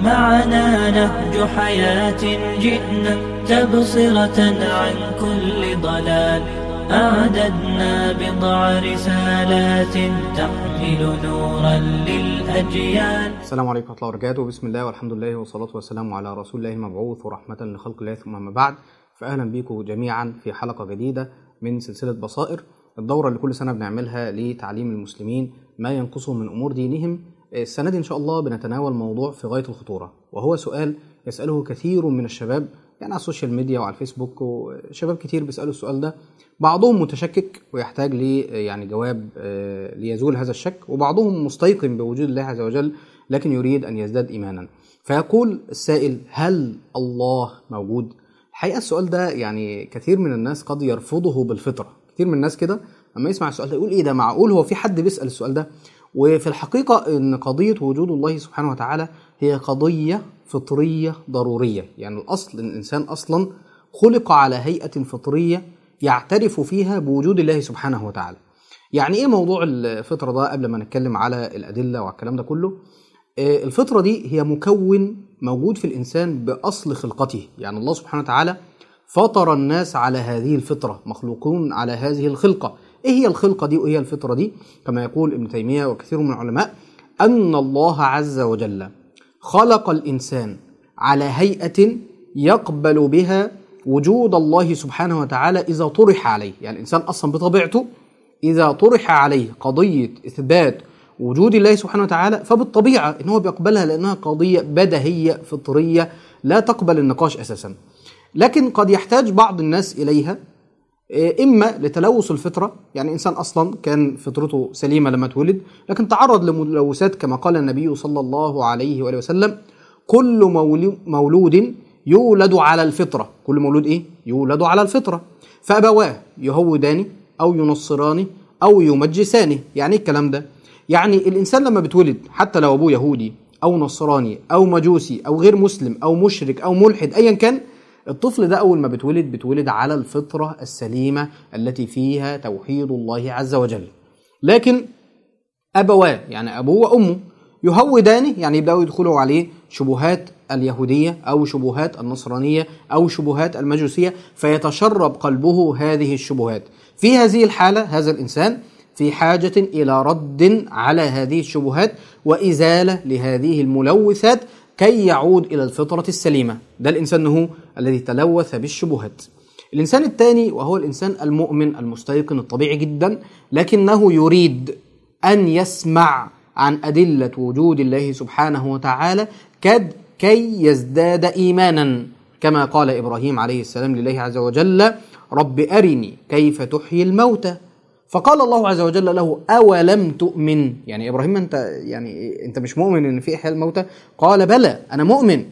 معنا نهج حياة جئنا تبصرة عن كل ضلال أعددنا بضع رسالات تحمل نورا للأجيال السلام عليكم ورحمة الله وبركاته بسم الله والحمد لله والصلاة والسلام على رسول الله المبعوث ورحمة لخلق الله ثم أما بعد فأهلا بكم جميعا في حلقة جديدة من سلسلة بصائر الدورة اللي كل سنة بنعملها لتعليم المسلمين ما ينقصهم من أمور دينهم السنة دي إن شاء الله بنتناول موضوع في غاية الخطورة وهو سؤال يسأله كثير من الشباب يعني على السوشيال ميديا وعلى الفيسبوك وشباب كتير بيسألوا السؤال ده بعضهم متشكك ويحتاج ل يعني جواب آه، ليزول هذا الشك وبعضهم مستيقن بوجود الله عز وجل لكن يريد أن يزداد إيمانا فيقول السائل هل الله موجود؟ الحقيقة السؤال ده يعني كثير من الناس قد يرفضه بالفطرة كتير من الناس كده اما يسمع السؤال ده يقول ايه ده معقول هو في حد بيسال السؤال ده وفي الحقيقه ان قضيه وجود الله سبحانه وتعالى هي قضيه فطريه ضروريه يعني الاصل ان الانسان اصلا خلق على هيئه فطريه يعترف فيها بوجود الله سبحانه وتعالى يعني ايه موضوع الفطره ده قبل ما نتكلم على الادله والكلام ده كله آه، الفطره دي هي مكون موجود في الانسان باصل خلقته يعني الله سبحانه وتعالى فطر الناس على هذه الفطرة مخلوقون على هذه الخلقة إيه هي الخلقة دي وإيه هي الفطرة دي كما يقول ابن تيمية وكثير من العلماء أن الله عز وجل خلق الإنسان على هيئة يقبل بها وجود الله سبحانه وتعالى إذا طرح عليه يعني الإنسان أصلا بطبيعته إذا طرح عليه قضية إثبات وجود الله سبحانه وتعالى فبالطبيعة إن هو بيقبلها لأنها قضية بدهية فطرية لا تقبل النقاش أساسا لكن قد يحتاج بعض الناس إليها إيه، إما لتلوث الفطرة يعني إنسان أصلا كان فطرته سليمة لما اتولد لكن تعرض لملوثات كما قال النبي صلى الله عليه وآله وسلم كل مولو- مولود يولد على الفطرة كل مولود إيه؟ يولد على الفطرة فأبواه يهودانه أو ينصرانه أو يمجسانه يعني إيه الكلام ده؟ يعني الإنسان لما بيتولد حتى لو أبوه يهودي أو نصراني أو مجوسي أو غير مسلم أو مشرك أو ملحد أيا كان الطفل ده أول ما بتولد بتولد على الفطرة السليمة التي فيها توحيد الله عز وجل لكن أبواه يعني أبوه وأمه يهودانه يعني يبدأوا يدخلوا عليه شبهات اليهودية أو شبهات النصرانية أو شبهات المجوسية فيتشرب قلبه هذه الشبهات في هذه الحالة هذا الإنسان في حاجة إلى رد على هذه الشبهات وإزالة لهذه الملوثات كي يعود إلى الفطرة السليمة ده الإنسان هو الذي تلوث بالشبهات الإنسان الثاني وهو الإنسان المؤمن المستيقن الطبيعي جدا لكنه يريد أن يسمع عن أدلة وجود الله سبحانه وتعالى كد كي يزداد إيمانا كما قال إبراهيم عليه السلام لله عز وجل رب أرني كيف تحيي الموتى فقال الله عز وجل له أولم تؤمن يعني إبراهيم أنت يعني أنت مش مؤمن إن في إحياء الموتى قال بلى أنا مؤمن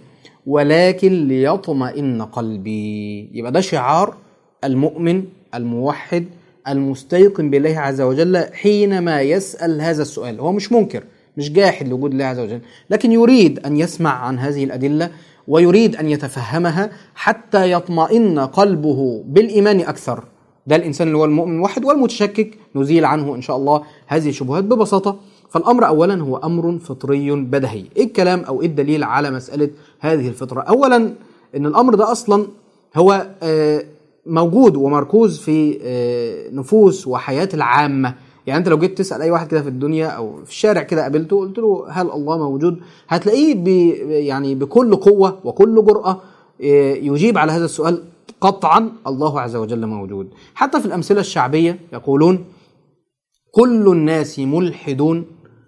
ولكن ليطمئن قلبي يبقى ده شعار المؤمن الموحد المستيقن بالله عز وجل حينما يسأل هذا السؤال هو مش منكر مش جاحد لوجود الله عز وجل لكن يريد أن يسمع عن هذه الأدلة ويريد أن يتفهمها حتى يطمئن قلبه بالإيمان أكثر ده الإنسان اللي هو المؤمن الواحد والمتشكك نزيل عنه إن شاء الله هذه الشبهات ببساطة فالأمر أولا هو أمر فطري بدهي إيه الكلام أو إيه الدليل على مسألة هذه الفطرة أولا إن الأمر ده أصلا هو آه، موجود ومركوز في آه، نفوس وحياة العامة يعني انت لو جيت تسال اي واحد كده في الدنيا او في الشارع كده قابلته قلت له هل الله موجود هتلاقيه ب يعني بكل قوه وكل جراه آه، يجيب على هذا السؤال قطعا الله عز وجل موجود حتى في الامثله الشعبيه يقولون كل الناس ملحدون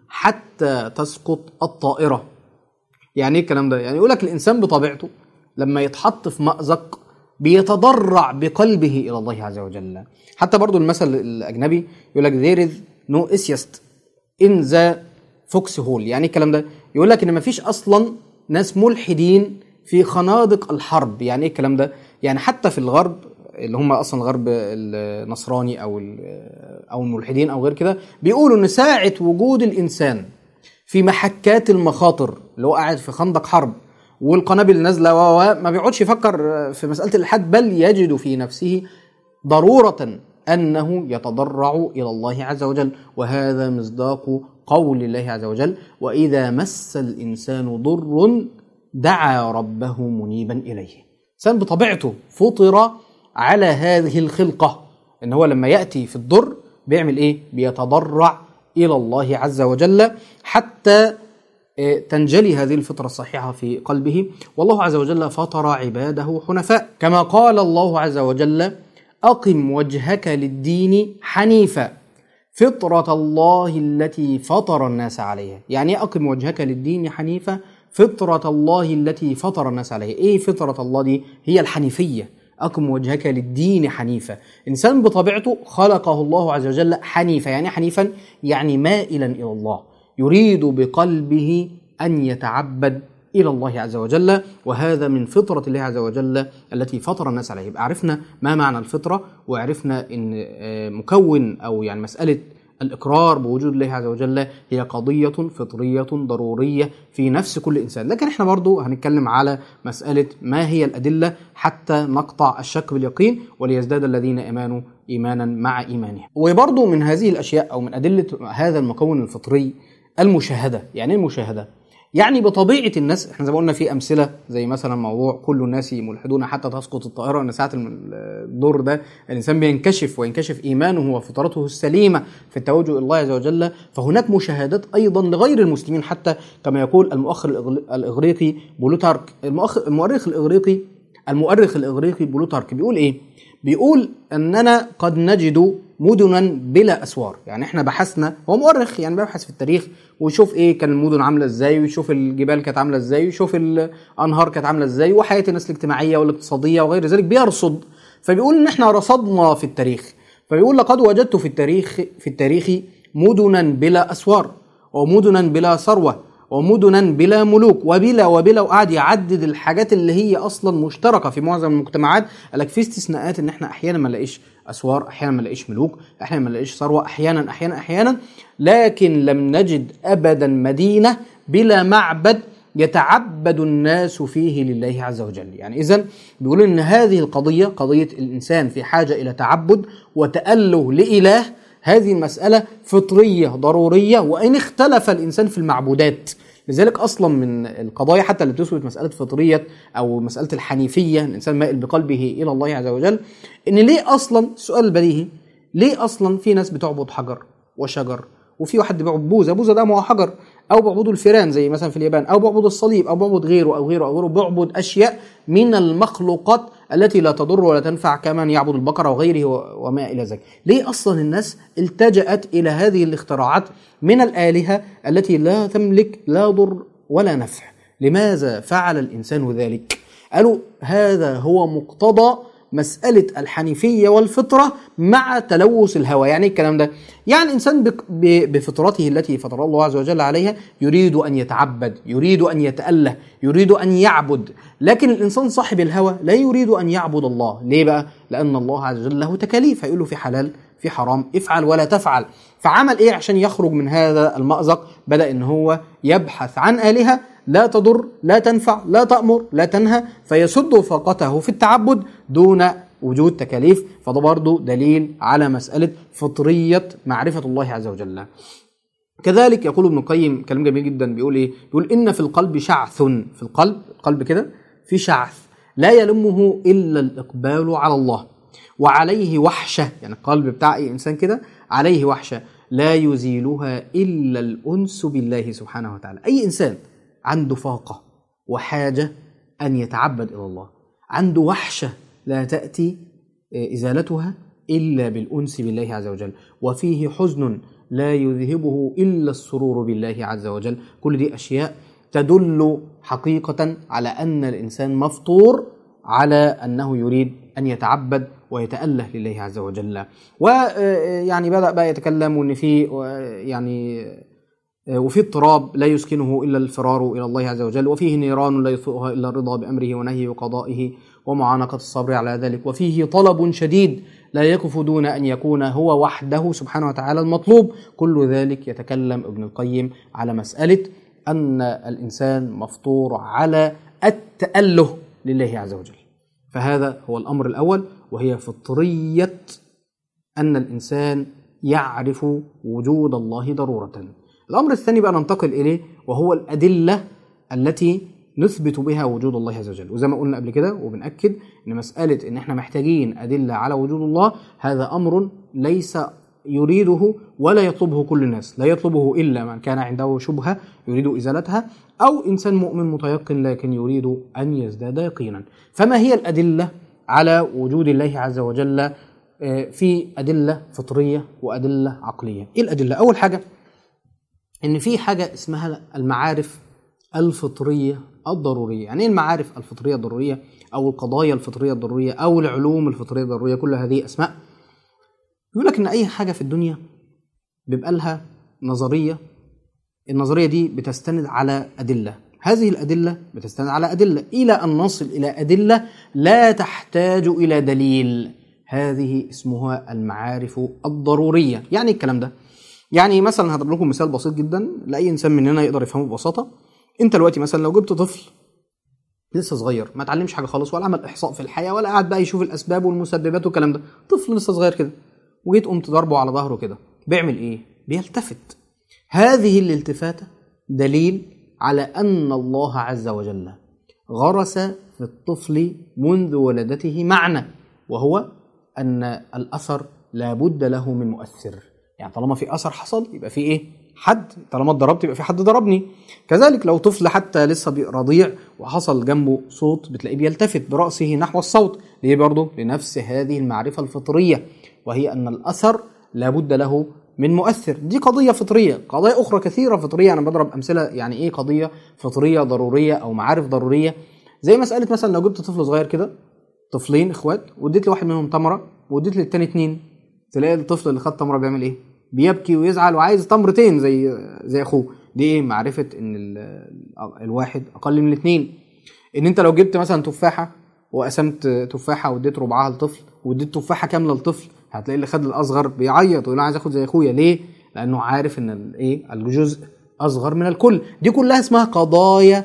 حتى تسقط الطائره يعني ايه الكلام ده يعني يقول لك الانسان بطبيعته لما يتحط في مأزق بيتضرع بقلبه الى الله عز وجل حتى برضو المثل الاجنبي يقول لك there is no atheist in the fox hole يعني ايه الكلام ده يقول لك ان مفيش اصلا ناس ملحدين في خنادق الحرب يعني ايه الكلام ده يعني حتى في الغرب اللي هم اصلا الغرب النصراني او ال- او الملحدين او غير كده بيقولوا ان ساعه وجود الانسان في محكات المخاطر اللي هو قاعد في خندق حرب والقنابل نازله و و- ما بيقعدش يفكر في مساله الالحاد بل يجد في نفسه ضروره انه يتضرع الى الله عز وجل وهذا مصداق قول الله عز وجل واذا مس الانسان ضر دعا ربه منيبا إليه إنسان بطبيعته فطر على هذه الخلقة إن هو لما يأتي في الضر بيعمل إيه؟ بيتضرع إلى الله عز وجل حتى آه، تنجلي هذه الفطرة الصحيحة في قلبه والله عز وجل فطر عباده حنفاء كما قال الله عز وجل أقم وجهك للدين حنيفا فطرة الله التي فطر الناس عليها يعني إيه أقم وجهك للدين حنيفا فطرة الله التي فطر الناس عليها إيه فطرة الله دي هي الحنيفية أقم وجهك للدين حنيفا إنسان بطبيعته خلقه الله عز وجل حنيفا يعني إيه حنيفا يعني مائلا إلى الله يريد بقلبه أن يتعبد إلى الله عز وجل وهذا من فطرة الله عز وجل التي فطر الناس عليه يبقى عرفنا ما معنى الفطرة وعرفنا أن آه، مكون أو يعني مسألة الإقرار بوجود الله عز وجل هي قضية فطرية ضرورية في نفس كل إنسان لكن إحنا برضو هنتكلم على مسألة ما هي الأدلة حتى نقطع الشك باليقين وليزداد الذين آمنوا إيمانا مع إيمانهم وبرضو من هذه الأشياء أو من أدلة هذا المكون الفطري المشاهدة يعني إيه المشاهدة يعني بطبيعه الناس احنا زي ما قلنا في امثله زي مثلا موضوع كل الناس ملحدون حتى تسقط الطائره ان ساعه الم- الدور ده الانسان بينكشف وينكشف ايمانه وفطرته السليمه في التوجه الى الله عز وجل فهناك مشاهدات ايضا لغير المسلمين حتى كما يقول المؤخر الإغل- الاغريقي بولوتارك المؤخ- المؤرخ الاغريقي المؤرخ الاغريقي بولوتارك بيقول ايه؟ بيقول اننا قد نجد مدنا بلا اسوار يعني احنا بحثنا هو مؤرخ يعني بيبحث في التاريخ ويشوف ايه كان المدن عامله ازاي ويشوف الجبال كانت عامله ازاي ويشوف الانهار كانت عامله ازاي وحياه الناس الاجتماعيه والاقتصاديه وغير ذلك بيرصد فبيقول ان احنا رصدنا في التاريخ فبيقول لقد وجدت في التاريخ في التاريخ مدنا بلا اسوار ومدنا بلا ثروه ومدنا بلا ملوك وبلا وبلا وقعد يعدد الحاجات اللي هي اصلا مشتركه في معظم المجتمعات قال لك في استثناءات ان احنا احيانا ما نلاقيش اسوار احيانا ما نلاقيش ملوك احيانا ما نلاقيش ثروه احيانا احيانا احيانا لكن لم نجد ابدا مدينه بلا معبد يتعبد الناس فيه لله عز وجل يعني اذا بيقولوا ان هذه القضيه قضيه الانسان في حاجه الى تعبد وتاله لاله هذه المسألة فطرية ضرورية وإن اختلف الإنسان في المعبودات لذلك أصلا من القضايا حتى اللي بتثبت مسألة فطرية أو مسألة الحنيفية الإنسان مائل بقلبه إلى الله عز وجل إن ليه أصلا السؤال البديهي ليه أصلا في ناس بتعبد حجر وشجر وفي واحد بيعبد بوذا بوذا ده ما هو حجر او بيعبدوا الفيران زي مثلا في اليابان او بيعبد الصليب او بيعبد غيره او غيره او غيره بيعبد اشياء من المخلوقات التي لا تضر ولا تنفع كمن يعبد البقره وغيره و- وما الى ذلك ليه اصلا الناس التجأت الى هذه الاختراعات من الالهه التي لا تملك لا ضر ولا نفع لماذا فعل الانسان ذلك قالوا هذا هو مقتضى مسألة الحنيفية والفطرة مع تلوث الهوى يعني إيه الكلام ده يعني الإنسان بك- ب- بفطرته التي فطر الله عز وجل عليها يريد أن يتعبد يريد أن يتأله يريد أن يعبد لكن الإنسان صاحب الهوى لا يريد أن يعبد الله ليه بقى لأن الله عز وجل له تكاليف هيقول له في حلال في حرام افعل ولا تفعل فعمل ايه عشان يخرج من هذا المأزق بدأ ان هو يبحث عن آلهة لا تضر لا تنفع لا تأمر لا تنهى فيسد فاقته في التعبد دون وجود تكاليف فده برضه دليل على مسألة فطرية معرفة الله عز وجل كذلك يقول ابن القيم كلام جميل جدا بيقول ايه؟ بيقول ان في القلب شعث في القلب القلب كده في شعث لا يلمه الا الاقبال على الله وعليه وحشه يعني القلب بتاع اي انسان كده عليه وحشه لا يزيلها الا الانس بالله سبحانه وتعالى اي انسان عنده فاقه وحاجه ان يتعبد الى الله عنده وحشه لا تاتي ازالتها الا بالانس بالله عز وجل وفيه حزن لا يذهبه الا السرور بالله عز وجل كل دي اشياء تدل حقيقه على ان الانسان مفطور على انه يريد ان يتعبد ويتاله لله عز وجل ويعني بدا بقى يتكلم ان في يعني وفي اضطراب لا يسكنه الا الفرار الى الله عز وجل وفيه نيران لا يطفئها الا الرضا بامره ونهيه وقضائه ومعانقه الصبر على ذلك وفيه طلب شديد لا يكف دون ان يكون هو وحده سبحانه وتعالى المطلوب كل ذلك يتكلم ابن القيم على مساله ان الانسان مفطور على التاله لله عز وجل فهذا هو الامر الاول وهي فطريه ان الانسان يعرف وجود الله ضروره الامر الثاني بقى ننتقل اليه وهو الادله التي نثبت بها وجود الله عز وجل وزي ما قلنا قبل كده وبنأكد ان مسألة ان احنا محتاجين أدلة على وجود الله هذا أمر ليس يريده ولا يطلبه كل الناس لا يطلبه إلا من كان عنده شبهة يريد إزالتها أو إنسان مؤمن متيقن لكن يريد أن يزداد يقينا فما هي الأدلة على وجود الله عز وجل آه، في أدلة فطرية وأدلة عقلية إيه الأدلة؟ أول حاجة إن في حاجة اسمها المعارف الفطرية الضرورية يعني إيه المعارف الفطرية الضرورية أو القضايا الفطرية الضرورية أو العلوم الفطرية الضرورية كل هذه أسماء يقول لك إن أي حاجة في الدنيا بيبقى لها نظرية النظرية دي بتستند على أدلة هذه الأدلة بتستند على أدلة إلى أن نصل إلى أدلة لا تحتاج إلى دليل هذه اسمها المعارف الضرورية يعني إيه الكلام ده يعني مثلا هضرب لكم مثال بسيط جدا لأي إنسان مننا يقدر يفهمه ببساطة أنت دلوقتي مثلا لو جبت طفل لسه صغير ما اتعلمش حاجه خالص ولا عمل احصاء في الحياه ولا قاعد بقى يشوف الاسباب والمسببات والكلام ده طفل لسه صغير كده وجيت قمت ضربه على ظهره كده بيعمل ايه بيلتفت هذه الالتفاته دليل على ان الله عز وجل غرس في الطفل منذ ولادته معنى وهو ان الاثر لابد له من مؤثر يعني طالما في اثر حصل يبقى في ايه حد طالما اتضربت يبقى في حد ضربني كذلك لو طفل حتى لسه بي- رضيع وحصل جنبه صوت بتلاقيه بيلتفت براسه نحو الصوت ليه برضه لنفس هذه المعرفه الفطريه وهي ان الاثر لابد له من مؤثر دي قضيه فطريه قضايا اخرى كثيره فطريه انا بضرب امثله يعني ايه قضيه فطريه ضروريه او معارف ضروريه زي مساله مثلا لو جبت طفل صغير كده طفلين اخوات واديت لواحد منهم تمره واديت للتاني اتنين تلاقي الطفل اللي خد تمره بيعمل ايه؟ بيبكي ويزعل وعايز تمرتين زي زي اخوه دي ايه معرفه ان ال- الواحد اقل من الاثنين ان انت لو جبت مثلا تفاحه وقسمت تفاحه واديت ربعها لطفل واديت تفاحه كامله لطفل هتلاقي اللي خد الاصغر بيعيط ويقول أنا عايز اخد زي اخويا ليه؟ لانه عارف ان الايه الجزء اصغر من الكل دي كلها اسمها قضايا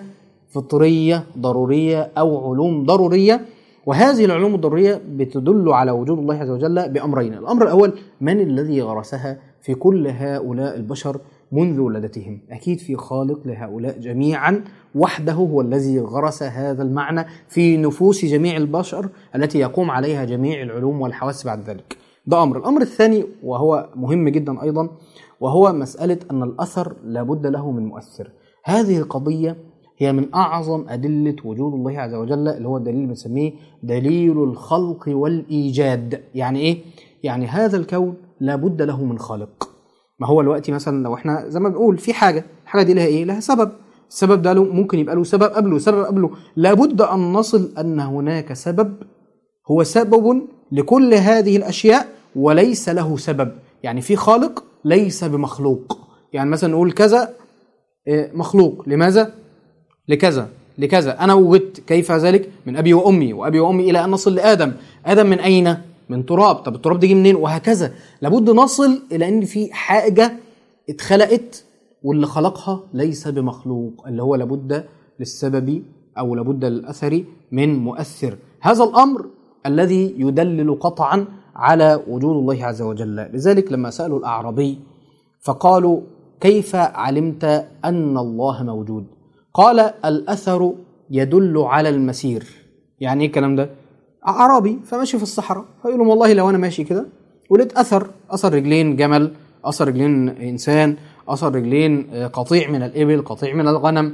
فطريه ضروريه او علوم ضروريه وهذه العلوم الضروريه بتدل على وجود الله عز وجل بامرين، الامر الاول من الذي غرسها في كل هؤلاء البشر منذ ولادتهم؟ اكيد في خالق لهؤلاء جميعا وحده هو الذي غرس هذا المعنى في نفوس جميع البشر التي يقوم عليها جميع العلوم والحواس بعد ذلك. ده امر، الامر الثاني وهو مهم جدا ايضا وهو مساله ان الاثر لابد له من مؤثر. هذه القضيه هي من اعظم ادله وجود الله عز وجل اللي هو الدليل اللي بنسميه دليل الخلق والايجاد يعني ايه يعني هذا الكون لابد له من خالق ما هو دلوقتي مثلا لو احنا زي ما بنقول في حاجه الحاجه دي لها ايه لها سبب السبب ده له ممكن يبقى له سبب قبله سبب قبله لابد ان نصل ان هناك سبب هو سبب لكل هذه الاشياء وليس له سبب يعني في خالق ليس بمخلوق يعني مثلا نقول كذا إيه، مخلوق لماذا لكذا لكذا انا وجدت كيف ذلك من ابي وامي وابي وامي الى ان نصل لادم ادم من اين من تراب طب التراب ده جه منين وهكذا لابد نصل الى ان في حاجه اتخلقت واللي خلقها ليس بمخلوق اللي هو لابد للسبب او لابد للاثر من مؤثر هذا الامر الذي يدلل قطعا على وجود الله عز وجل لذلك لما سالوا الاعرابي فقالوا كيف علمت ان الله موجود قال الاثر يدل على المسير يعني ايه الكلام ده اعرابي فماشي في الصحراء فيقول لهم والله لو انا ماشي كده ولقيت اثر اثر رجلين جمل اثر رجلين انسان اثر رجلين آه، قطيع من الابل قطيع من الغنم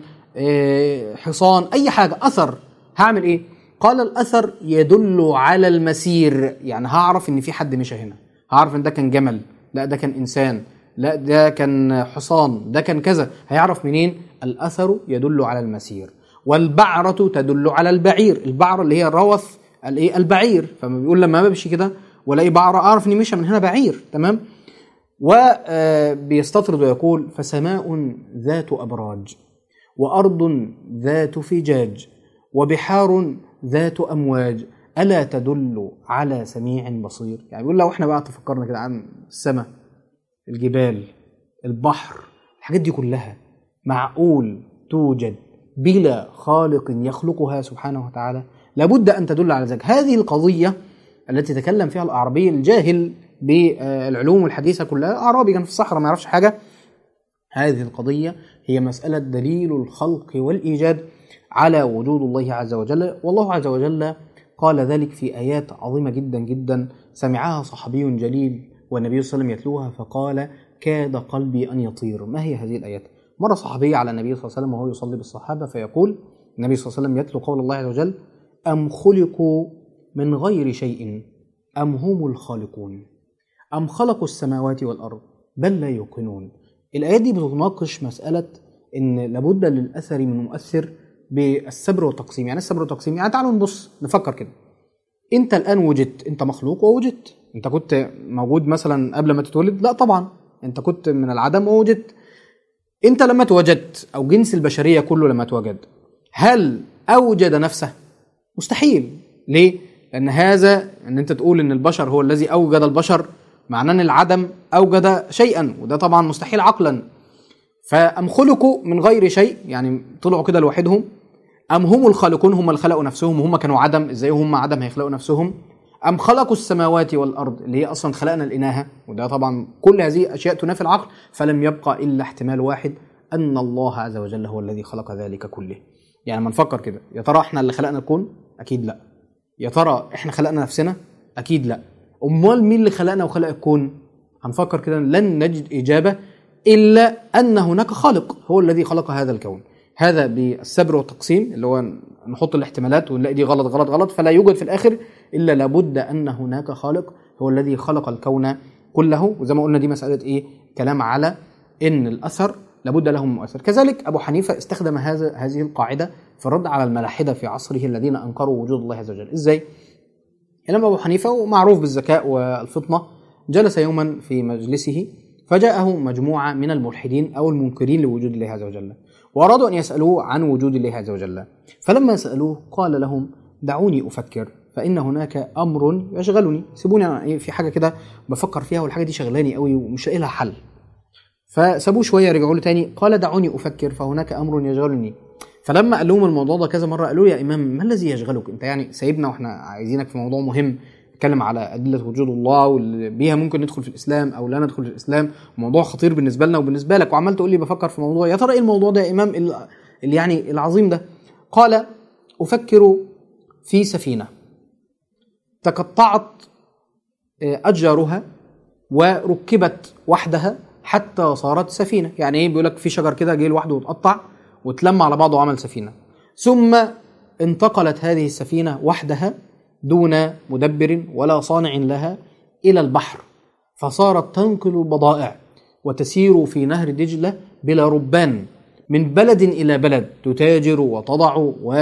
آه، حصان اي حاجه اثر هعمل ايه قال الاثر يدل على المسير يعني هعرف ان في حد مشى هنا هعرف ان ده كان جمل لا ده كان انسان لا ده كان حصان ده كان كذا هيعرف منين الاثر يدل على المسير والبعرة تدل على البعير البعرة اللي هي روث الايه البعير فما بيقول لما بمشي كده والاقي بعرة اعرف اني مشى من هنا بعير تمام وبيستطرد ويقول فسماء ذات ابراج وارض ذات فجاج وبحار ذات امواج الا تدل على سميع بصير يعني بيقول لو احنا بقى تفكرنا كده عن السماء الجبال البحر الحاجات دي كلها معقول توجد بلا خالق يخلقها سبحانه وتعالى لابد ان تدل على ذلك هذه القضيه التي تكلم فيها الاعرابي الجاهل بالعلوم الحديثه كلها اعرابي كان في الصحراء ما يعرفش حاجه هذه القضيه هي مساله دليل الخلق والايجاد على وجود الله عز وجل والله عز وجل قال ذلك في آيات عظيمة جدا جدا سمعها صحابي جليل والنبي صلى الله عليه وسلم يتلوها فقال كاد قلبي أن يطير ما هي هذه الآيات مرة صحابي على النبي صلى الله عليه وسلم وهو يصلي بالصحابة فيقول النبي صلى الله عليه وسلم يتلو قول الله عز وجل أم خلقوا من غير شيء أم هم الخالقون أم خلقوا السماوات والأرض بل لا يوقنون الآيات دي بتناقش مسألة إن لابد للأثر من مؤثر بالسبر والتقسيم يعني إيه السبر والتقسيم يعني تعالوا نبص نفكر كده انت الان وجدت انت مخلوق ووجدت انت كنت موجود مثلا قبل ما تتولد لا طبعا انت كنت من العدم ووجدت انت لما توجدت او جنس البشريه كله لما توجد هل اوجد نفسه مستحيل ليه لان هذا ان انت تقول ان البشر هو الذي اوجد البشر معناه ان العدم اوجد شيئا وده طبعا مستحيل عقلا فام خلقوا من غير شيء يعني طلعوا كده لوحدهم ام هم الخالقون هم اللي خلقوا نفسهم وهم كانوا عدم ازاي هم عدم هيخلقوا نفسهم ام خلقوا السماوات والارض اللي هي اصلا خلقنا الاناهه وده طبعا كل هذه اشياء تنافي العقل فلم يبقى الا احتمال واحد ان الله عز وجل هو الذي خلق ذلك كله يعني ما نفكر كده يا ترى احنا اللي خلقنا الكون اكيد لا يا ترى احنا خلقنا نفسنا اكيد لا امال مين اللي خلقنا وخلق الكون هنفكر كده لن نجد اجابه الا ان هناك خالق هو الذي خلق هذا الكون هذا بالسبر والتقسيم اللي هو نحط الاحتمالات ونلاقي دي غلط غلط غلط فلا يوجد في الاخر الا لابد ان هناك خالق هو الذي خلق الكون كله وزي ما قلنا دي مساله ايه كلام على ان الاثر لابد له من مؤثر كذلك ابو حنيفه استخدم هذا هذه القاعده في الرد على الملاحده في عصره الذين انكروا وجود الله عز وجل ازاي الامام ابو حنيفه ومعروف بالذكاء والفطنه جلس يوما في مجلسه فجاءه مجموعه من الملحدين او المنكرين لوجود الله عز وجل وارادوا ان يسالوه عن وجود الله عز وجل فلما سالوه قال لهم دعوني افكر فان هناك امر يشغلني سيبوني أنا إيه في حاجه كده بفكر فيها والحاجه دي شغلاني قوي ومش لاقي لها حل فسابوه شويه رجعوا له تاني قال دعوني افكر فهناك امر يشغلني فلما قال لهم الموضوع ده كذا مره قالوا يا امام ما الذي يشغلك انت يعني سايبنا واحنا عايزينك في موضوع مهم نتكلم على ادله وجود الله واللي بيها ممكن ندخل في الاسلام او لا ندخل في الاسلام موضوع خطير بالنسبه لنا وبالنسبه لك وعمال تقول لي بفكر في موضوع يا ترى ايه الموضوع ده يا امام ال- اللي يعني العظيم ده قال افكر في سفينه تقطعت آه، اشجارها وركبت وحدها حتى صارت سفينه يعني ايه بيقول لك في شجر كده جه لوحده واتقطع واتلم على بعضه وعمل سفينه ثم انتقلت هذه السفينه وحدها دون مدبر ولا صانع لها الى البحر فصارت تنقل البضائع وتسير في نهر دجله بلا ربان من بلد الى بلد تتاجر وتضع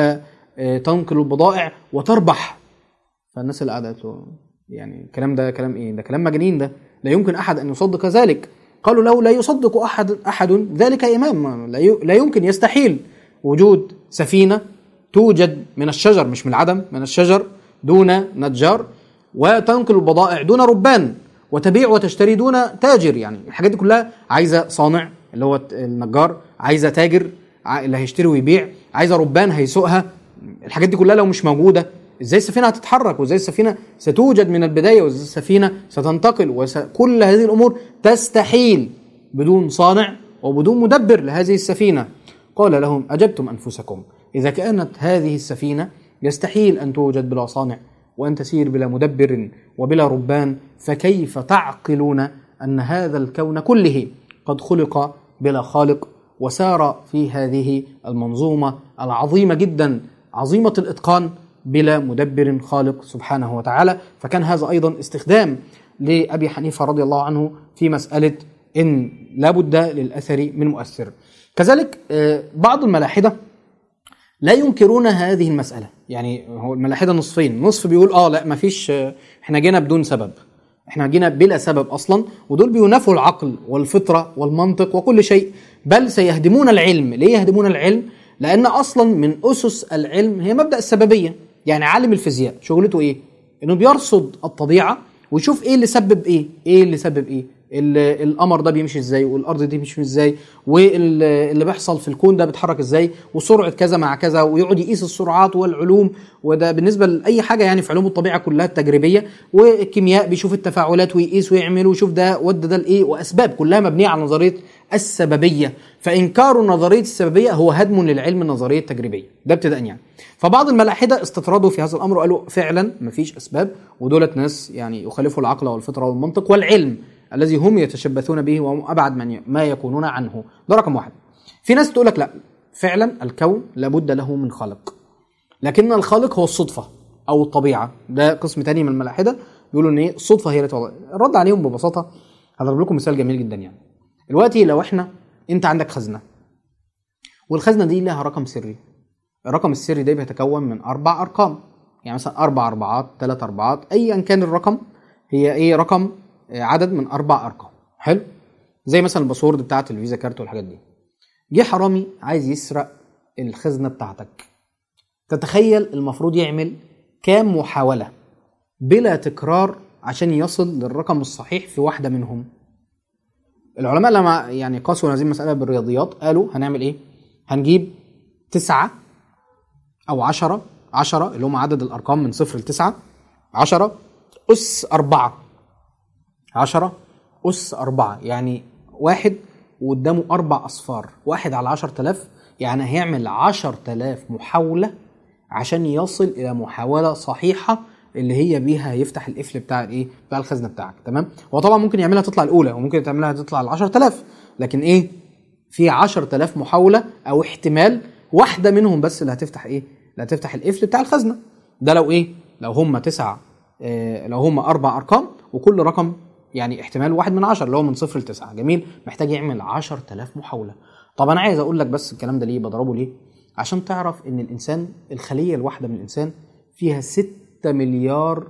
وتنقل البضائع وتربح فالناس اللي قاعده قالت له يعني الكلام ده كلام ايه؟ ده كلام مجانين ده لا يمكن احد ان يصدق ذلك قالوا له لا يصدق احد احد ذلك يا امام لا ي- لا يمكن يستحيل وجود سفينه توجد من الشجر مش من العدم من الشجر دون نجار وتنقل البضائع دون ربان وتبيع وتشتري دون تاجر يعني الحاجات دي كلها عايزه صانع اللي هو النجار عايزه تاجر ع- اللي هيشتري ويبيع عايزه ربان هيسوقها الحاجات دي كلها لو مش موجوده ازاي السفينه هتتحرك وازاي السفينه ستوجد من البدايه وازاي السفينه ستنتقل وكل هذه الامور تستحيل بدون صانع وبدون مدبر لهذه السفينه قال لهم اجبتم انفسكم اذا كانت هذه السفينه يستحيل ان توجد بلا صانع وان تسير بلا مدبر وبلا ربان فكيف تعقلون ان هذا الكون كله قد خلق بلا خالق وسار في هذه المنظومه العظيمه جدا عظيمه الاتقان بلا مدبر خالق سبحانه وتعالى فكان هذا ايضا استخدام لابي حنيفه رضي الله عنه في مساله ان لابد للاثر من مؤثر كذلك آه، بعض الملاحده لا ينكرون هذه المسألة يعني هو الملاحدة نصفين نصف بيقول اه لا مفيش آه، احنا جينا بدون سبب احنا جينا بلا سبب اصلا ودول بينافوا العقل والفطرة والمنطق وكل شيء بل سيهدمون العلم ليه يهدمون العلم لان اصلا من اسس العلم هي مبدأ السببية يعني عالم الفيزياء شغلته ايه انه بيرصد الطبيعة ويشوف ايه اللي سبب ايه ايه اللي سبب ايه ال- القمر ده بيمشي ازاي والارض دي بتمشي ازاي واللي بيحصل في الكون ده بيتحرك ازاي وسرعه كذا مع كذا ويقعد يقيس السرعات والعلوم وده بالنسبه لاي حاجه يعني في علوم الطبيعه كلها التجريبيه والكيمياء بيشوف التفاعلات ويقيس ويعمل ويشوف ده ودى ده لايه واسباب كلها مبنيه على نظريه السببيه فانكار نظريه السببيه هو هدم للعلم النظريه التجريبيه ده ابتداء يعني فبعض الملاحده استطردوا في هذا الامر وقالوا فعلا مفيش اسباب ودولت ناس يعني يخالفوا العقل والفطره والمنطق والعلم الذي هم يتشبثون به وهم ابعد من ي- ما يكونون عنه ده رقم واحد في ناس تقول لك لا فعلا الكون لابد له من خالق لكن الخالق هو الصدفه او الطبيعه ده قسم تاني من الملاحده بيقولوا ان ايه الصدفه هي اللي توضع. الرد عليهم ببساطه هضرب لكم مثال جميل جدا يعني دلوقتي لو احنا انت عندك خزنه والخزنه دي لها رقم سري الرقم السري ده بيتكون من اربع ارقام يعني مثلا اربع اربعات ثلاث اربعات ايا كان الرقم هي ايه رقم آه، عدد من اربع ارقام حلو زي مثلا الباسورد بتاعت الفيزا كارت والحاجات دي جه حرامي عايز يسرق الخزنه بتاعتك تتخيل المفروض يعمل كام محاوله بلا تكرار عشان يصل للرقم الصحيح في واحده منهم العلماء لما يعني قاسوا هذه المساله بالرياضيات قالوا هنعمل ايه هنجيب تسعة أو عشرة عشرة اللي هم عدد الأرقام من صفر لتسعة عشرة أس أربعة عشرة أس أربعة يعني واحد وقدامه أربع أصفار واحد على عشر تلاف يعني هيعمل عشر تلاف محاولة عشان يصل إلى محاولة صحيحة اللي هي بيها هيفتح القفل بتاع الايه بتاع الخزنه بتاعك تمام هو طبعا ممكن يعملها تطلع الاولى وممكن تعملها تطلع ال 10000 لكن ايه في 10000 محاوله او احتمال واحده منهم بس اللي هتفتح ايه اللي هتفتح القفل بتاع الخزنه ده لو ايه لو هم تسع آه لو هم اربع ارقام وكل رقم يعني احتمال واحد من عشر اللي هو من صفر لتسعة جميل محتاج يعمل 10000 محاولة طب أنا عايز أقول لك بس الكلام ده ليه بضربه ليه عشان تعرف إن الإنسان الخلية الواحدة من الإنسان فيها 6 مليار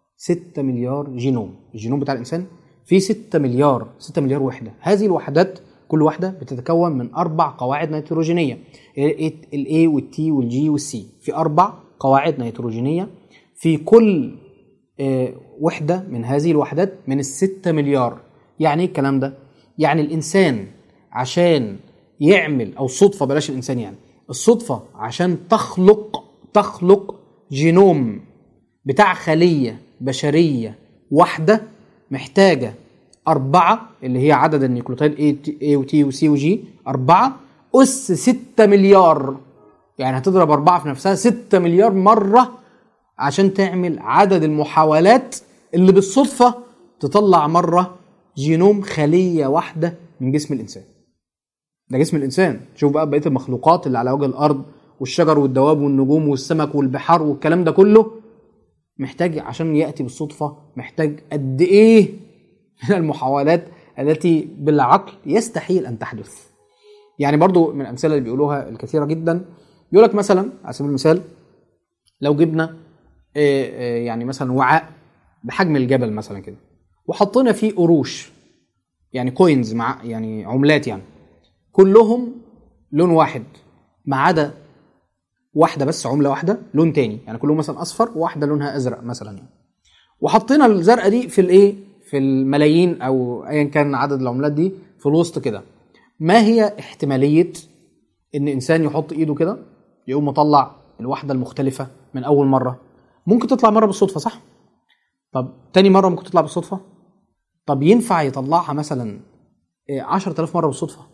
6 مليار جينوم الجينوم بتاع الإنسان فيه 6 مليار 6 مليار وحدة هذه الوحدات كل واحدة بتتكون من أربع قواعد نيتروجينية ال A وال T وال G وال C في أربع قواعد نيتروجينية في كل آه، وحدة من هذه الوحدات من الستة مليار يعني ايه الكلام ده؟ يعني الإنسان عشان يعمل أو الصدفة بلاش الإنسان يعني الصدفة عشان تخلق تخلق جينوم بتاع خلية بشرية واحدة محتاجة أربعة اللي هي عدد النيوكليوتيد A A و T و C و G أربعة أس ستة مليار يعني هتضرب أربعة في نفسها ستة مليار مرة عشان تعمل عدد المحاولات اللي بالصدفة تطلع مرة جينوم خلية واحدة من جسم الإنسان ده جسم الإنسان شوف بقى بقية المخلوقات اللي على وجه الأرض والشجر والدواب والنجوم والسمك والبحار والكلام ده كله محتاج عشان يأتي بالصدفة محتاج قد إيه من المحاولات التي بالعقل يستحيل أن تحدث يعني برضو من الأمثلة اللي بيقولوها الكثيرة جدا يقول لك مثلا على سبيل المثال لو جبنا آه، آه، يعني مثلا وعاء بحجم الجبل مثلا كده وحطينا فيه قروش يعني كوينز مع يعني عملات يعني كلهم لون واحد ما عدا واحده بس عمله واحده لون تاني يعني كلهم مثلا اصفر وواحده لونها ازرق مثلا يعني وحطينا الزرقاء دي في الايه في الملايين او ايا كان عدد العملات دي في الوسط كده ما هي احتماليه ان انسان يحط ايده كده يقوم مطلع الواحده المختلفه من اول مره ممكن تطلع مره بالصدفه صح طب تاني مره ممكن تطلع بالصدفه طب ينفع يطلعها مثلا إيه، 10000 مره بالصدفه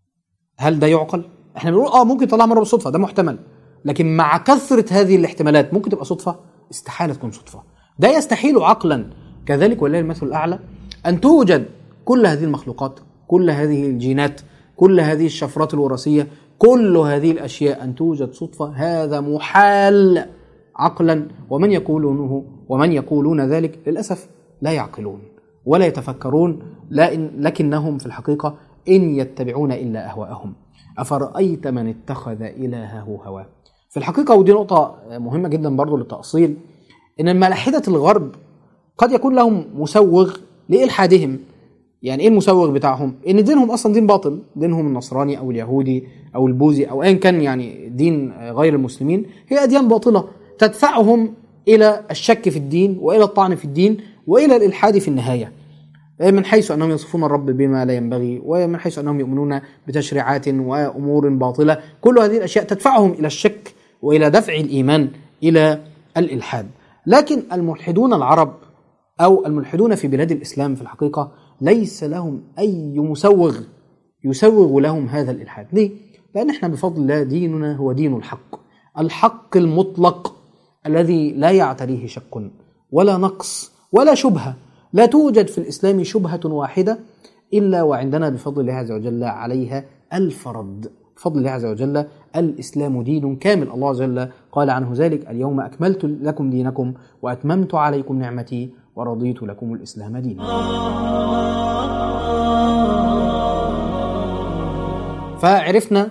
هل ده يعقل احنا بنقول اه ممكن يطلعها مره بالصدفه ده محتمل لكن مع كثره هذه الاحتمالات ممكن تبقى صدفه استحاله تكون صدفه ده يستحيل عقلا كذلك ولله المثل الاعلى ان توجد كل هذه المخلوقات كل هذه الجينات كل هذه الشفرات الوراثيه كل هذه الاشياء ان توجد صدفه هذا محال عقلا ومن يقولونه ومن يقولون ذلك للاسف لا يعقلون ولا يتفكرون لا إن لكنهم في الحقيقه ان يتبعون الا اهواءهم افرايت من اتخذ الهه هواه في الحقيقه ودي نقطه مهمه جدا برضو للتاصيل ان ملاحده الغرب قد يكون لهم مسوغ لالحادهم يعني ايه المسوغ بتاعهم؟ ان دينهم اصلا دين باطل، دينهم النصراني او اليهودي او البوذي او ايا كان يعني دين غير المسلمين هي اديان باطله تدفعهم الى الشك في الدين والى الطعن في الدين والى الالحاد في النهايه. من حيث انهم يصفون الرب بما لا ينبغي ومن حيث انهم يؤمنون بتشريعات وامور باطله كل هذه الاشياء تدفعهم الى الشك والى دفع الايمان الى الالحاد لكن الملحدون العرب او الملحدون في بلاد الاسلام في الحقيقه ليس لهم اي مسوغ يسوغ لهم هذا الالحاد ليه لان احنا بفضل الله ديننا هو دين الحق الحق المطلق الذي لا يعتريه شك ولا نقص ولا شبهه لا توجد في الاسلام شبهه واحده الا وعندنا بفضل الله عز وجل عليها الف رد بفضل الله عز وجل الاسلام دين كامل الله عز وجل قال عنه ذلك اليوم اكملت لكم دينكم واتممت عليكم نعمتي ورضيت لكم الاسلام دينا فعرفنا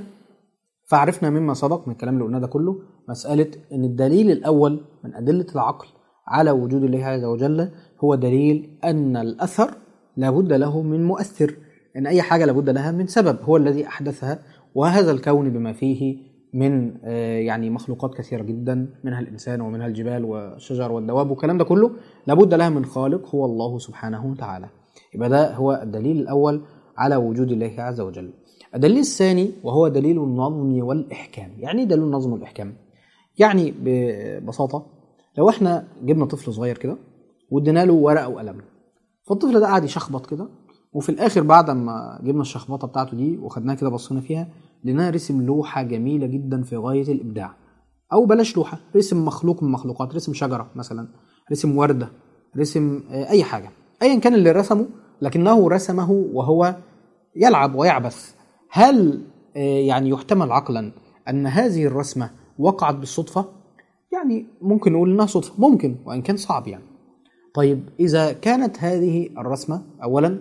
فعرفنا مما سبق من الكلام اللي قلناه ده كله مسألة إن الدليل الأول من أدلة العقل على وجود الله عز وجل هو دليل أن الأثر لابد له من مؤثر إن أي حاجة لابد لها من سبب هو الذي أحدثها وهذا الكون بما فيه من آه، يعني مخلوقات كثيرة جدا منها الإنسان ومنها الجبال والشجر والدواب والكلام ده كله لابد لها من خالق هو الله سبحانه وتعالى يبقى ده هو الدليل الأول على وجود الله عز وجل الدليل الثاني وهو دليل النظم والإحكام يعني إيه دليل النظم والإحكام يعني ببساطة لو احنا جبنا طفل صغير كده وادينا له ورقة وقلم فالطفل ده قاعد يشخبط كده وفي الاخر بعد ما جبنا الشخبطه بتاعته دي وخدناها كده بصينا فيها لقيناها رسم لوحه جميله جدا في غايه الابداع او بلاش لوحه رسم مخلوق من مخلوقات رسم شجره مثلا رسم ورده رسم آه، اي حاجه ايا كان اللي رسمه لكنه رسمه وهو يلعب ويعبث هل آه، يعني يحتمل عقلا ان هذه الرسمه وقعت بالصدفه يعني ممكن نقول انها صدفه ممكن وان كان صعب يعني طيب اذا كانت هذه الرسمه اولا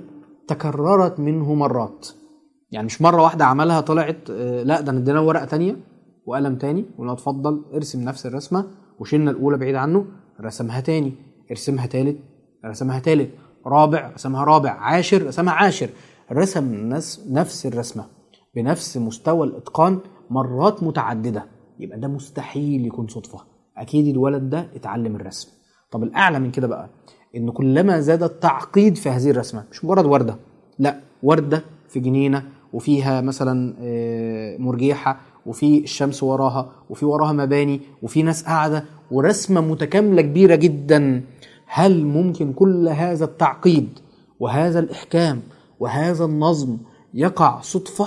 تكررت منه مرات يعني مش مره واحده عملها طلعت آه، لا ده ادينا ورقه تانية وقلم تاني وقلنا اتفضل ارسم نفس الرسمه وشلنا الاولى بعيد عنه رسمها تاني ارسمها تالت رسمها تالت رابع رسمها رابع عاشر رسمها عاشر رسم نفس الرسمه بنفس مستوى الاتقان مرات متعدده يبقى ده مستحيل يكون صدفه اكيد الولد ده اتعلم الرسم طب الاعلى من كده بقى ان كلما زاد التعقيد في هذه الرسمه مش مجرد ورده لا ورده في جنينه وفيها مثلا آه، مرجيحه وفي الشمس وراها وفي وراها مباني وفي ناس قاعده ورسمه متكامله كبيره جدا هل ممكن كل هذا التعقيد وهذا الاحكام وهذا النظم يقع صدفه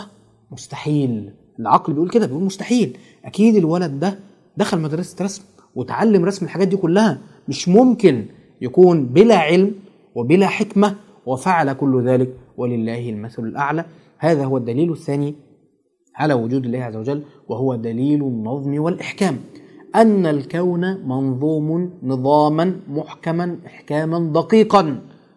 مستحيل العقل بيقول كده بيقول مستحيل اكيد الولد ده دخل مدرسه رسم وتعلم رسم الحاجات دي كلها مش ممكن يكون بلا علم وبلا حكمه وفعل كل ذلك ولله المثل الاعلى هذا هو الدليل الثاني على وجود الله عز وجل وهو دليل النظم والاحكام ان الكون منظوم نظاما محكما احكاما دقيقا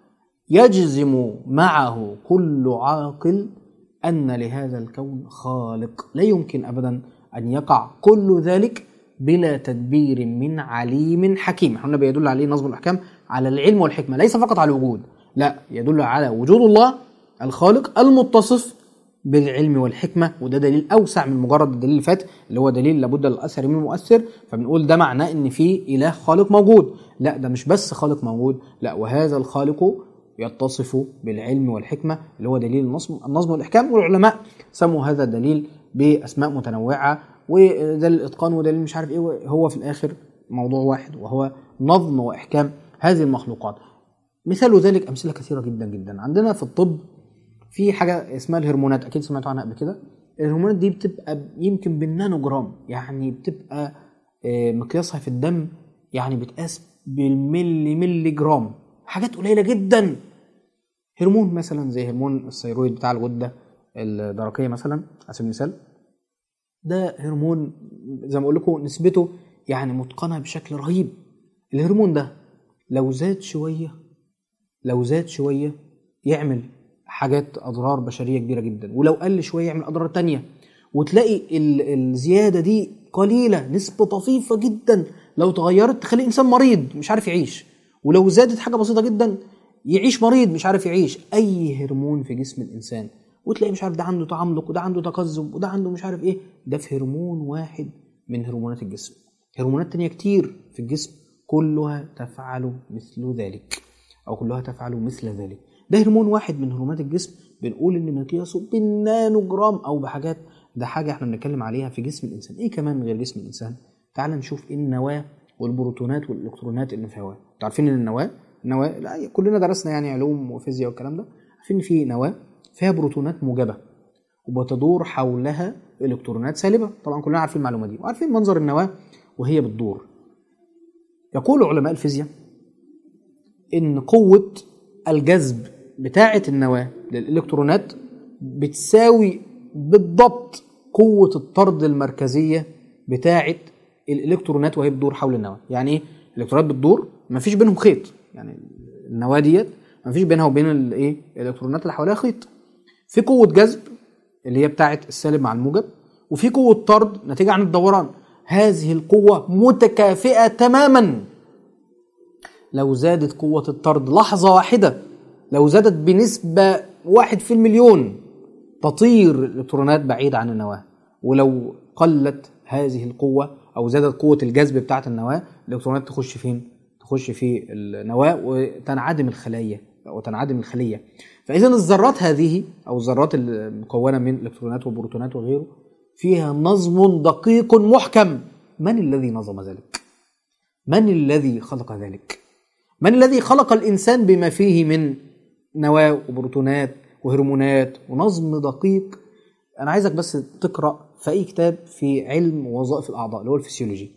يجزم معه كل عاقل ان لهذا الكون خالق لا يمكن ابدا ان يقع كل ذلك بلا تدبير من عليم حكيم احنا بيدل عليه نظم الاحكام على العلم والحكمه ليس فقط على الوجود لا يدل على وجود الله الخالق المتصف بالعلم والحكمة وده دليل أوسع من مجرد الدليل اللي فات اللي هو دليل لابد للأثر من مؤثر فبنقول ده معناه إن في إله خالق موجود لا ده مش بس خالق موجود لا وهذا الخالق يتصف بالعلم والحكمة اللي هو دليل النظم, النظم والإحكام والعلماء سموا هذا الدليل بأسماء متنوعة وده الإتقان وده مش عارف إيه هو في الآخر موضوع واحد وهو نظم وإحكام هذه المخلوقات مثال ذلك أمثلة كثيرة جدا جدا عندنا في الطب في حاجة اسمها الهرمونات أكيد سمعتوا عنها قبل كده الهرمونات دي بتبقى يمكن بالنانو جرام يعني بتبقى آه، مقياسها في الدم يعني بتقاس بالملي ملي جرام حاجات قليله جدا هرمون مثلا زي هرمون الثيرويد بتاع الغده الدرقيه مثلا على سبيل المثال ده هرمون زي ما اقول لكم نسبته يعني متقنه بشكل رهيب الهرمون ده لو زاد شويه لو زاد شويه يعمل حاجات اضرار بشريه كبيره جدا ولو قل شويه يعمل اضرار تانية وتلاقي الزياده دي قليله نسبه طفيفه جدا لو تغيرت تخلي الانسان مريض مش عارف يعيش ولو زادت حاجه بسيطه جدا يعيش مريض مش عارف يعيش اي هرمون في جسم الانسان وتلاقي مش عارف ده عنده تعمق وده عنده تقزم وده عنده مش عارف ايه ده في هرمون واحد من هرمونات الجسم هرمونات تانية كتير في الجسم كلها تفعل مثل ذلك او كلها تفعل مثل ذلك ده هرمون واحد من هرمونات الجسم بنقول ان مقياسه بالنانو جرام او بحاجات ده حاجه احنا بنتكلم عليها في جسم الانسان ايه كمان غير جسم الانسان تعال نشوف ايه النواه والبروتونات والالكترونات اللي في الهواء انتوا عارفين ان النواه النواه لا كلنا درسنا يعني علوم وفيزياء والكلام ده عارفين ان في نواه فيها بروتونات موجبه وبتدور حولها الكترونات سالبه طبعا كلنا عارفين المعلومه دي وعارفين منظر النواه وهي بتدور يقول علماء الفيزياء ان قوه الجذب بتاعه النواه للالكترونات بتساوي بالضبط قوه الطرد المركزيه بتاعه الالكترونات وهي بتدور حول النواه يعني ايه الالكترونات بتدور ما فيش بينهم خيط يعني النواه ديت ما فيش بينها وبين الايه الالكترونات اللي حواليها خيط في قوه جذب اللي هي بتاعه السالب مع الموجب وفي قوه طرد ناتجه عن الدوران هذه القوه متكافئه تماما لو زادت قوه الطرد لحظه واحده لو زادت بنسبه واحد في المليون تطير الالكترونات بعيد عن النواه ولو قلت هذه القوه او زادت قوه الجذب بتاعه النواه الالكترونات تخش فين تخش في النواه وتنعدم الخلايا وتنعدم الخليه فاذا الذرات هذه او الذرات المكونه من الكترونات وبروتونات وغيره فيها نظم دقيق محكم من الذي نظم ذلك من الذي خلق ذلك من الذي خلق الانسان بما فيه من نواه وبروتونات وهرمونات ونظم دقيق انا عايزك بس تقرا في اي كتاب في علم وظائف الاعضاء اللي هو الفسيولوجي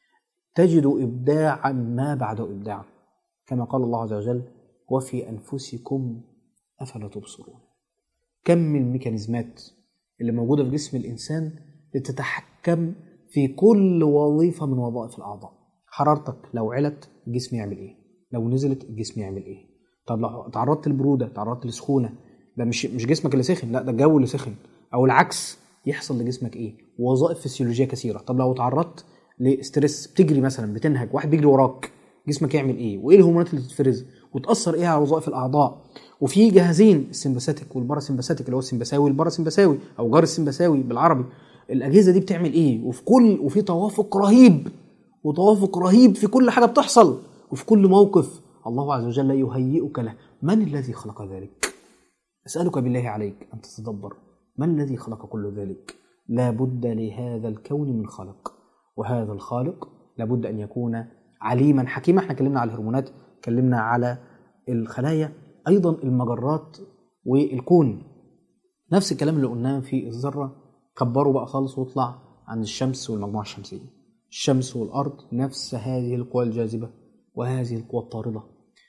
تجد ابداعا ما بعد ابداع كما قال الله عز وجل وفي انفسكم افلا تبصرون كم من الميكانيزمات اللي موجوده في جسم الانسان لتتحكم في كل وظيفه من وظائف الاعضاء حرارتك لو علت الجسم يعمل ايه لو نزلت الجسم يعمل ايه طب لو تعرضت للبروده تعرضت للسخونه ده مش مش جسمك اللي سخن لا ده الجو اللي سخن او العكس يحصل لجسمك ايه وظائف فسيولوجيه كثيره طب لو تعرضت لستريس بتجري مثلا بتنهج واحد بيجري وراك جسمك يعمل ايه وايه الهرمونات اللي تتفرز وتاثر ايه على وظائف الاعضاء وفي جهازين السمباثيك والباراسمباثيك اللي هو السمبثاوي والباراسمبثاوي او جار السمبثاوي بالعربي الاجهزه دي بتعمل ايه وفي كل وفي توافق رهيب وتوافق رهيب في كل حاجه بتحصل وفي كل موقف الله عز وجل يهيئك له من الذي خلق ذلك اسالك بالله عليك ان تتدبر من الذي خلق كل ذلك لا بد لهذا الكون من خالق وهذا الخالق لابد ان يكون عليما حكيما احنا اتكلمنا على الهرمونات اتكلمنا على الخلايا ايضا المجرات والكون نفس الكلام اللي قلناه في الذره كبره بقى خالص واطلع عن الشمس والمجموعه الشمسيه الشمس والارض نفس هذه القوى الجاذبه وهذه القوى الطارده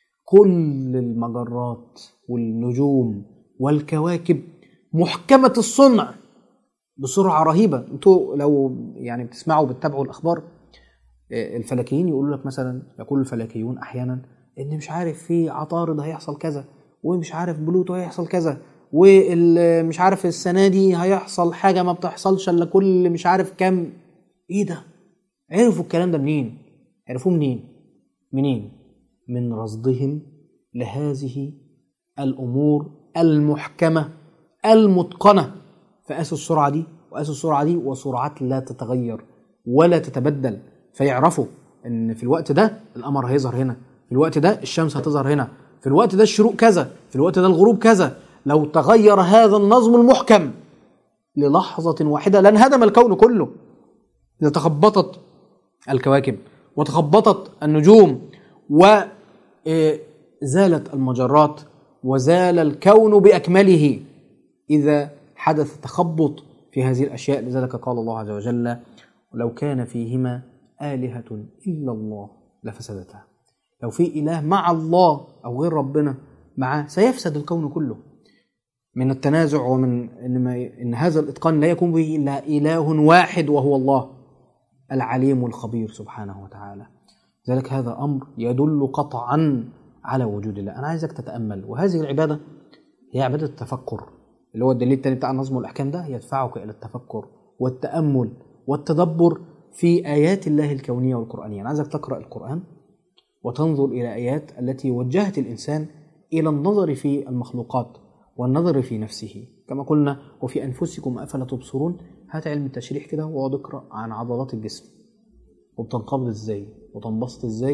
كل المجرات والنجوم والكواكب محكمه الصنع بسرعه رهيبه انتوا لو يعني بتسمعوا بتتابعوا الاخبار الفلكيين يقولوا لك مثلا يقول الفلكيون احيانا ان مش عارف في عطارد هيحصل كذا ومش عارف بلوتو هيحصل كذا ومش عارف السنه دي هيحصل حاجه ما بتحصلش الا كل مش عارف كام ايه ده عرفوا الكلام ده منين عرفوه منين منين من رصدهم لهذه الامور المحكمه المتقنه فقاسوا السرعه دي وقاسوا السرعه دي وسرعات لا تتغير ولا تتبدل فيعرفوا ان في الوقت ده القمر هيظهر هنا في الوقت ده الشمس هتظهر هنا في الوقت ده الشروق كذا في الوقت ده الغروب كذا لو تغير هذا النظم المحكم للحظة واحدة لانهدم الكون كله لتخبطت الكواكب وتخبطت النجوم وزالت المجرات وزال الكون بأكمله إذا حدث تخبط في هذه الأشياء لذلك قال الله عز وجل ولو كان فيهما آلهة إلا الله لفسدتا لو في إله مع الله أو غير ربنا معاه سيفسد الكون كله من التنازع ومن إن, ما إن هذا الإتقان لا يكون به إلا إله واحد وهو الله العليم الخبير سبحانه وتعالى ذلك هذا أمر يدل قطعا على وجود الله أنا عايزك تتأمل وهذه العبادة هي عبادة التفكر اللي هو الدليل الثاني بتاع النظم والأحكام ده يدفعك إلى التفكر والتأمل والتدبر في آيات الله الكونية والقرآنية أنا عايزك تقرأ القرآن وتنظر إلى آيات التي وجهت الإنسان إلى النظر في المخلوقات والنظر في نفسه كما قلنا وفي أنفسكم أفلا تبصرون هات علم التشريح كده واقعد اقرأ عن عضلات الجسم وبتنقبض ازاي وتنبسط ازاي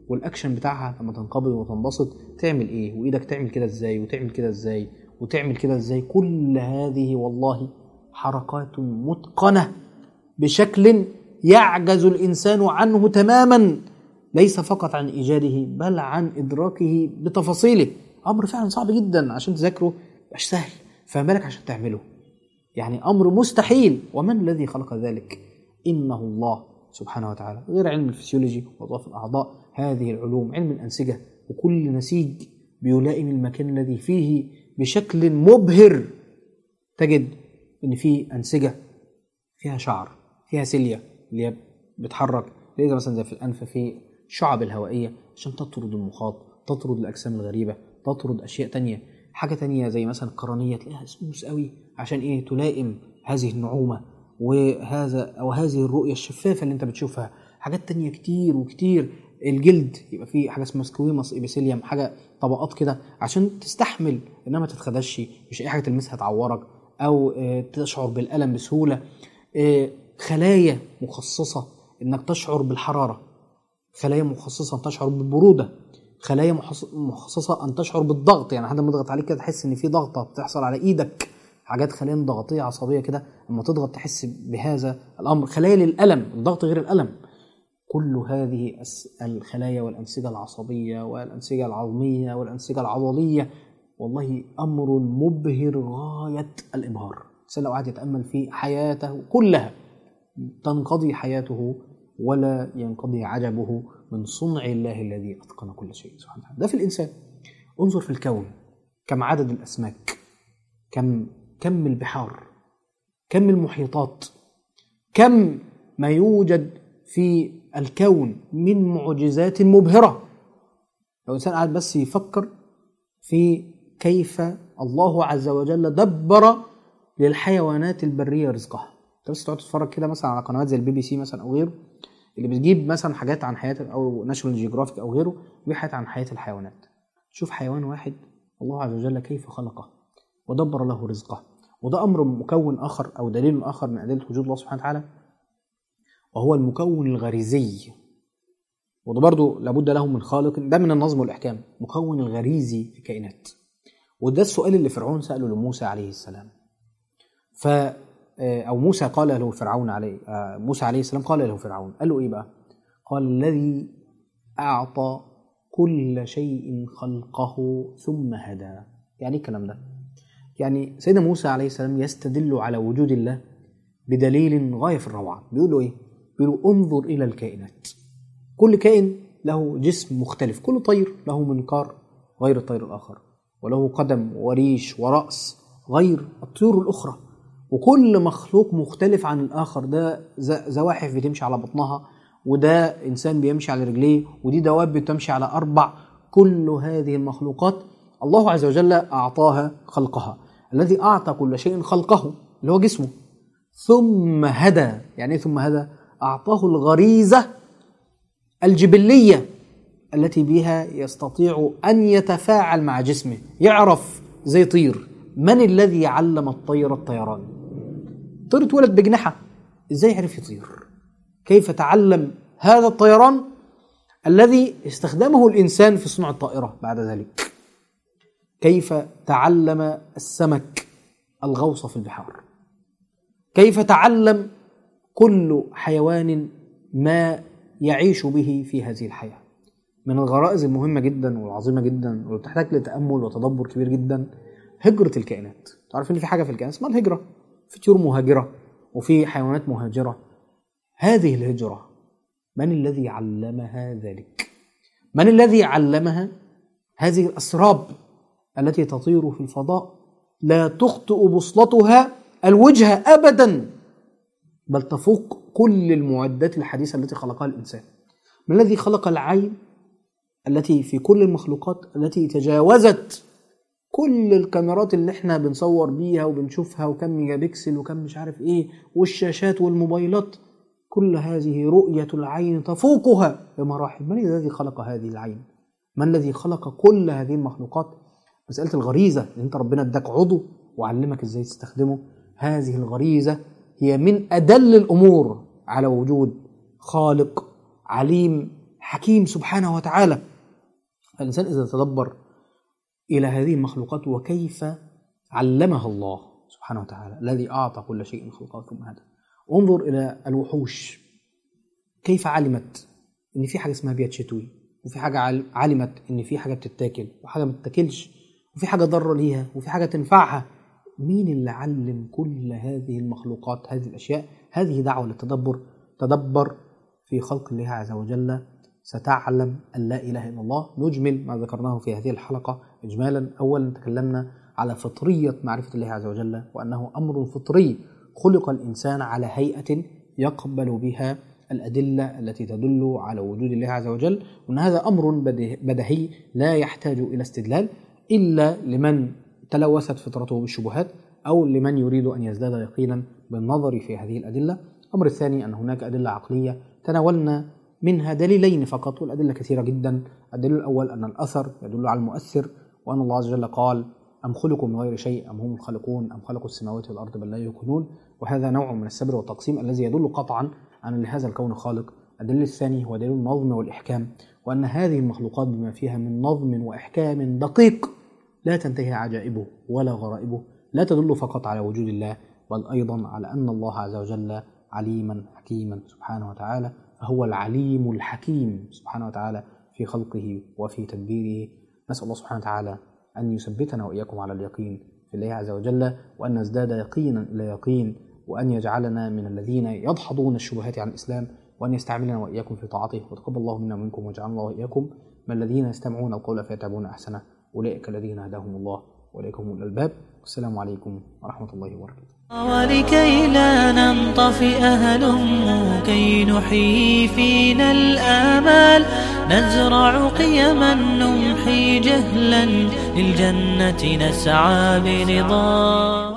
والاكشن بتاعها لما تنقبض وتنبسط تعمل ايه وايدك تعمل كده ازاي وتعمل كده ازاي وتعمل كده ازاي كل هذه والله حركات متقنه بشكل يعجز الانسان عنه تماما ليس فقط عن ايجاده بل عن ادراكه بتفاصيله امر فعلا صعب جدا عشان تذاكره مش سهل فما بالك عشان تعمله يعني امر مستحيل ومن الذي خلق ذلك انه الله سبحانه وتعالى غير علم الفسيولوجي وظائف الاعضاء هذه العلوم علم الانسجه وكل نسيج بيلائم المكان الذي فيه بشكل مبهر تجد ان في انسجه فيها شعر فيها سيليا اللي هي بتحرك ليه مثلا زي في الانف في الشعب الهوائيه عشان تطرد المخاط تطرد الاجسام الغريبه تطرد اشياء تانية حاجه تانية زي مثلا القرنيه تلاقيها سموس قوي عشان ايه تلائم هذه النعومه وهذا او هذه الرؤيه الشفافه اللي انت بتشوفها حاجات تانية كتير وكتير الجلد يبقى فيه حاجه اسمها سكويموس ايبيثيليوم حاجه طبقات كده عشان تستحمل انها ما تتخدش مش اي حاجه تلمسها تعورك او آه، تشعر بالالم بسهوله آه، خلايا مخصصه انك تشعر بالحراره خلايا مخصصه ان تشعر بالبروده خلايا محص- مخصصه ان تشعر بالضغط يعني حد لما يضغط عليك كده تحس ان في ضغطه بتحصل على ايدك حاجات خلايا ضغطيه عصبيه كده لما تضغط تحس بهذا الامر خلايا للالم الضغط غير الالم كل هذه الس- الخلايا والأنسجة العصبية والأنسجة العظمية والأنسجة العضلية والله أمر مبهر غاية الإبهار الإنسان لو قعد يتأمل في حياته كلها تنقضي حياته ولا ينقضي عجبه من صنع الله الذي أتقن كل شيء سبحانه وتعالى ده في الإنسان انظر في الكون كم عدد الأسماك كم كم البحار كم المحيطات كم ما يوجد في الكون من معجزات مبهرة لو الإنسان قاعد بس يفكر في كيف الله عز وجل دبر للحيوانات البرية رزقها انت بس تقعد تتفرج كده مثلا على قنوات زي البي بي سي مثلا او غيره اللي بتجيب مثلا حاجات عن حياه او ناشونال جيوغرافيك او غيره بيجيب حاجات عن حياه الحيوانات شوف حيوان واحد الله عز وجل كيف خلقه ودبر له رزقه وده امر مكون اخر او دليل اخر من ادله وجود الله سبحانه وتعالى وهو المكون الغريزي وده برضه لابد له من خالق ده من النظم والاحكام مكون الغريزي في الكائنات وده السؤال اللي فرعون ساله لموسى عليه السلام ف او موسى قال له فرعون عليه آه، موسى عليه السلام قال له فرعون قال له ايه بقى قال الذي اعطى كل شيء خلقه ثم هدى يعني ايه الكلام ده يعني سيدنا موسى عليه السلام يستدل على وجود الله بدليل غايه في الروعه بيقول له ايه بيقول له انظر الى الكائنات كل كائن له جسم مختلف كل طير له منقار غير الطير الاخر وله قدم وريش وراس غير الطيور الاخرى وكل مخلوق مختلف عن الاخر ده ز- زواحف بتمشي على بطنها وده انسان بيمشي على رجليه ودي دواب بتمشي على اربع كل هذه المخلوقات الله عز وجل اعطاها خلقها الذي اعطى كل شيء خلقه اللي هو جسمه ثم هدى يعني إيه ثم هدى اعطاه الغريزه الجبليه التي بها يستطيع ان يتفاعل مع جسمه يعرف زي طير من الذي علم الطير الطيران طير اتولد بجنحه ازاي عرف يطير كيف تعلم هذا الطيران الذي استخدمه الانسان في صنع الطائره بعد ذلك كيف تعلم السمك الغوص في البحار كيف تعلم كل حيوان ما يعيش به في هذه الحياه من الغرائز المهمه جدا والعظيمه جدا واللي بتحتاج لتامل وتدبر كبير جدا هجره الكائنات تعرف ان في حاجه في الكائنات اسمها الهجره في طيور مهاجره وفي حيوانات مهاجره هذه الهجره من الذي علمها ذلك من الذي علمها هذه الاسراب التي تطير في الفضاء لا تخطئ بوصلتها الوجه ابدا بل تفوق كل المعدات الحديثه التي خلقها الانسان من الذي خلق العين التي في كل المخلوقات التي تجاوزت كل الكاميرات اللي احنا بنصور بيها وبنشوفها وكم ميجا بكسل وكم مش عارف ايه والشاشات والموبايلات كل هذه رؤية العين تفوقها بمراحل من الذي خلق هذه العين من الذي خلق كل هذه المخلوقات مسألة الغريزة ان انت ربنا اداك عضو وعلمك ازاي تستخدمه هذه الغريزة هي من أدل الأمور على وجود خالق عليم حكيم سبحانه وتعالى الإنسان إذا تدبر إلى هذه المخلوقات وكيف علمها الله سبحانه وتعالى الذي أعطى كل شيء خلقه ثم هدى انظر إلى الوحوش كيف علمت إن في حاجة اسمها بيت شتوي وفي حاجة عل- علمت إن في حاجة بتتاكل وحاجة ما بتتاكلش وفي حاجة ضارة ليها وفي حاجة تنفعها مين اللي علم كل هذه المخلوقات هذه الأشياء هذه دعوة للتدبر تدبر في خلق الله عز وجل ستعلم أن لا إله إلا الله نجمل ما ذكرناه في هذه الحلقة إجمالا أولا تكلمنا على فطرية معرفة الله عز وجل وأنه أمر فطري خلق الإنسان على هيئة يقبل بها الأدلة التي تدل على وجود الله عز وجل وأن هذا أمر بده- بدهي لا يحتاج إلى استدلال إلا لمن تلوثت فطرته بالشبهات أو لمن يريد أن يزداد يقينا بالنظر في هذه الأدلة الأمر الثاني أن هناك أدلة عقلية تناولنا منها دليلين فقط والأدلة كثيرة جدا الدليل الأول أن الأثر يدل على المؤثر وأن الله عز وجل قال أم خلقوا من غير شيء أم هم الخالقون أم خلقوا السماوات والأرض بل لا يوقنون وهذا نوع من السبر والتقسيم الذي يدل قطعا أن لهذا الكون خالق الدليل الثاني هو دليل النظم والإحكام وأن هذه المخلوقات بما فيها من نظم وإحكام دقيق لا تنتهي عجائبه ولا غرائبه لا تدل فقط على وجود الله بل أيضا على أن الله عز وجل عليما حكيما سبحانه وتعالى فهو العليم الحكيم سبحانه وتعالى في خلقه وفي تدبيره نسأل الله سبحانه وتعالى أن يثبتنا وإياكم على اليقين في الله عز وجل وأن نزداد يقينا إلى يقين وأن يجعلنا من الذين يدحضون الشبهات عن الإسلام وأن يستعملنا وإياكم في طاعته وتقبل الله منا ومنكم ويجعلنا الله وإياكم من الذين يستمعون القول فيتبعون أحسنه أولئك الذين هداهم الله وإليك هم الألباب والسلام عليكم ورحمة الله وبركاته ولكي لا ننطفئ هلم كي نحيي فينا الآمال نزرع قيما نمحي جهلا للجنة نسعى برضا